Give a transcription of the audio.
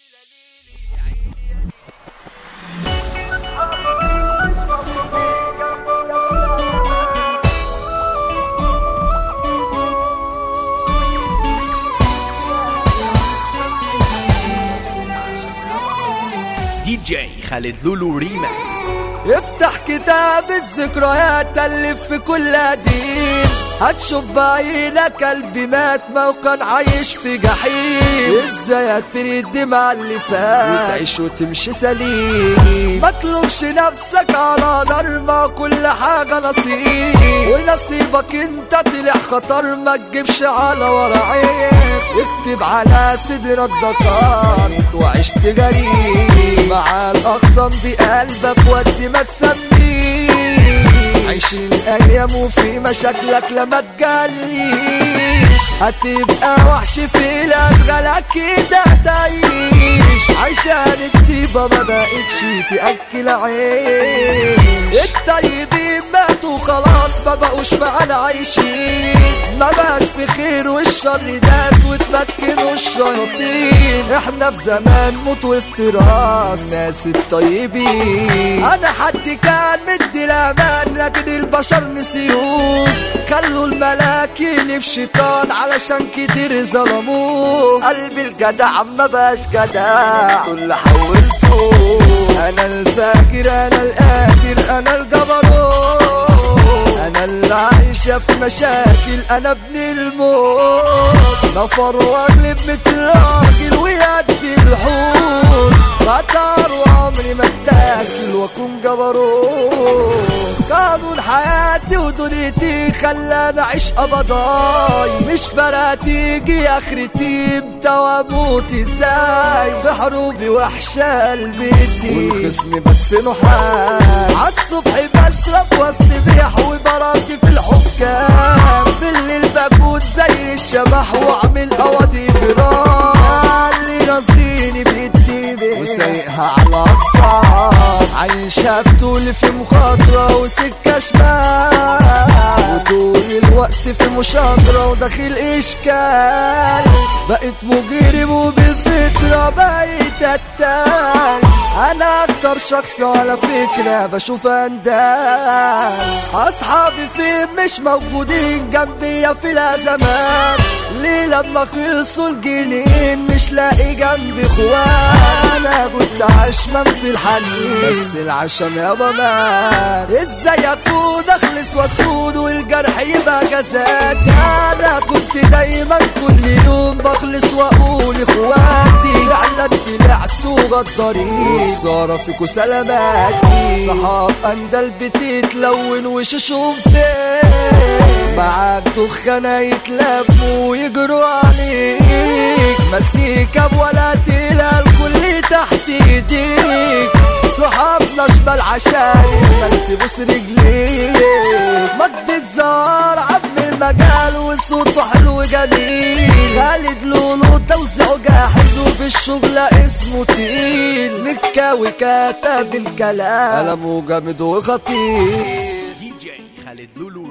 دي جي خالد لولو ريماكس افتح كتاب الذكريات الف في كل قديم هتشوف بعينك قلبي مات ما وكان عايش في جحيم ازاي هترد مع اللي فات وتعيش وتمشي سليم ما تلومش نفسك على نار ما كل حاجة نصيب ونصيبك انت طلع خطر ما تجيبش على ورا عين اكتب على صدرك ذكرت وعشت غريب مع الاقسام بقلبك ودي ما تسميه عيش الايام وفي مشاكلك لما تجليش هتبقى وحش في الاشغال كده تعيش عشان الطيبة ما بقتش تأكل عيش الطيبين ماتوا خلاص ما بقوش معانا عايشين ما بقاش في خير والشر داس وتمكنوا الشياطين احنا في زمان موت وافتراس ناس الطيبين انا حد كان مدي الامان لكن البشر نسيوه خلوا الملاك يلف شيطان علشان كتير ظلموه قلبي الجدع ما بقاش جدع كل حولته انا الفاكر انا القادر انا الجبروت انا اللي عايشة في مشاكل انا ابن الموت نفر واغلب مثل راجل ويدي الحوت خطر وعمري ما اتاكل واكون جبروت قانون حياتي ودنيتي خلاني اعيش ابضاي مش فارقة تيجي اخرتي امتى واموت ازاي في حروبي وحشة قلبتي والخصم بدفنه حال عالصبح بشرب واستبيح وبراتي في الحكام بالليل بكون زي الشبح واعمل قواضي جرام اللي ناصريني بيدي وسايقها على اقصى عايشة بطول في مخاطرة وسكة شمال وطول الوقت في مشاجرة وداخل اشكال بقيت مجرم وبالفكرة بقيت قتال انا اكتر شخص على فكرة بشوف اندال اصحابي فين مش موجودين جنبي في الازمات ليه لما خلصوا الجنين مش لاقي جنبي اخوان انا كنت عشمان في الحنين بس العشم يابا مات ازاي اكون اخلص واسود والجرح يبقى جزات انا كنت دايما كل يوم بخلص واقول اخواتي فعلا طلعتوا غدارين خسارة فيكوا سلاماتي صحاب اندل بتتلون وششهم فين معاك دخانة يتلموا ويجروا عليك مسيكة ولا تقيلة الكل تحت ايديك صحابنا شبال عشان ما تبوس رجليك مجد الزهر عم المجال وصوته حلو جميل خالد لولو توزيعه جاحد وفي الشغل اسمه تقيل مكاوي كتب الكلام قلمه جامد وخطير دي جي خالد لولو